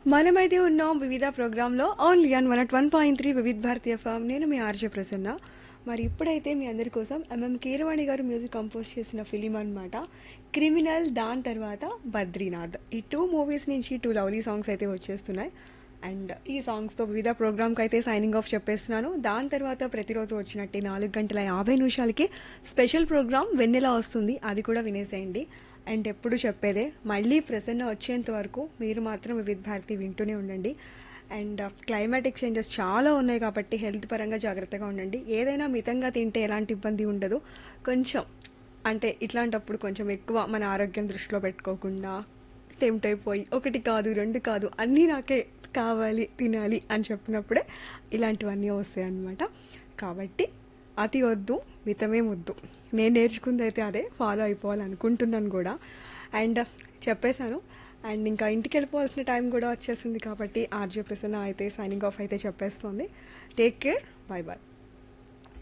మనమైతే ఉన్నాం వివిధ ప్రోగ్రాంలో only on one at one point three Vividh Bharati form నేను మీ ఆర్జే ప్రసన్న మరి ఇప్పుడైతే మీ అందరి కోసం M M Keeravani garu music compose చేసిన ఫిలిం అన్నమాట క్రిమినల్ దాని తర్వాత బద్రీనాథ్ ఈ టూ మూవీస్ నుంచి టూ లవ్లీ సాంగ్స్ అయితే వచ్చేస్తున్నాయి అండ్ ఈ సాంగ్స్తో వివిధ ప్రోగ్రామ్కి అయితే సైనింగ్ ఆఫ్ చెప్పేస్తున్నాను దాని తర్వాత ప్రతిరోజు వచ్చినట్టే నాలుగు గంటల యాభై నిమిషాలకి స్పెషల్ ప్రోగ్రామ్ వెన్నెల వస్తుంది అది కూడా వినేసేయండి అండ్ ఎప్పుడు చెప్పేదే మళ్ళీ ప్రసన్న వచ్చేంత వరకు మీరు మాత్రం వివిధ భారతి వింటూనే ఉండండి అండ్ క్లైమాటిక్ చేంజెస్ చాలా ఉన్నాయి కాబట్టి హెల్త్ పరంగా జాగ్రత్తగా ఉండండి ఏదైనా మితంగా తింటే ఎలాంటి ఇబ్బంది ఉండదు కొంచెం అంటే ఇట్లాంటప్పుడు కొంచెం ఎక్కువ మన ఆరోగ్యం దృష్టిలో పెట్టుకోకుండా టెంప్ట్ అయిపోయి ఒకటి కాదు రెండు కాదు అన్నీ నాకే కావాలి తినాలి అని చెప్పినప్పుడే ఇలాంటివన్నీ వస్తాయి అన్నమాట కాబట్టి అతి వద్దు మితమే వద్దు నేను నేర్చుకుంది అయితే అదే ఫాలో అయిపోవాలనుకుంటున్నాను కూడా అండ్ చెప్పేశాను అండ్ ఇంకా ఇంటికి వెళ్ళిపోవాల్సిన టైం కూడా వచ్చేసింది కాబట్టి ఆర్జే ప్రసన్న అయితే సైనింగ్ ఆఫ్ అయితే చెప్పేస్తుంది టేక్ కేర్ బై బాయ్